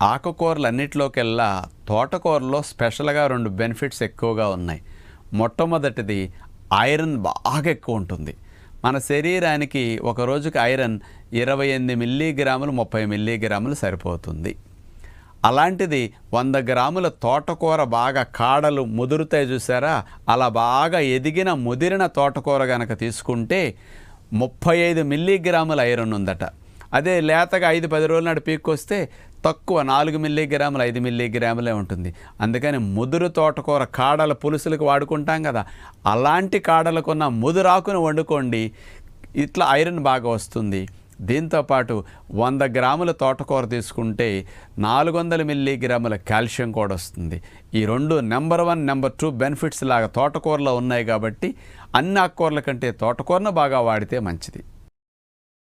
ఆకుకూరలు అన్నిటిలోకెల్లా తోటకూరలో స్పెషల్గా రెండు బెనిఫిట్స్ ఎక్కువగా ఉన్నాయి మొట్టమొదటిది ఐరన్ బాగా ఎక్కువ ఉంటుంది మన శరీరానికి ఒక రోజుకి ఐరన్ ఇరవై ఎనిమిది మిల్లీగ్రాములు ముప్పై మిల్లీగ్రాములు సరిపోతుంది అలాంటిది వంద గ్రాముల తోటకూర బాగా కాడలు ముదురుతాయి చూసారా అలా బాగా ఎదిగిన ముదిరిన తోటకూర గనక తీసుకుంటే ముప్పై ఐదు మిల్లీగ్రాముల ఐరన్ ఉందట అదే లేతగా ఐదు పది రోజుల నాడు పీక్కొస్తే తక్కువ నాలుగు మిల్లీగ్రాములు ఐదు మిల్లీగ్రాములే ఉంటుంది అందుకని ముదురు తోటకూర కాడల పులుసులకు వాడుకుంటాం కదా అలాంటి కాడలకున్న ముదురాకును వండుకోండి ఇట్లా ఐరన్ బాగా వస్తుంది దీంతోపాటు వంద గ్రాముల తోటకూర తీసుకుంటే నాలుగు వందల మిల్లీగ్రాముల కాల్షియం కూడా వస్తుంది ఈ రెండు number one number two benefits లాగా తోటకూరలో ఉన్నాయి కాబట్టి అన్ని ఆకుకూరల కంటే తోటకూరను బాగా వాడితే మంచిది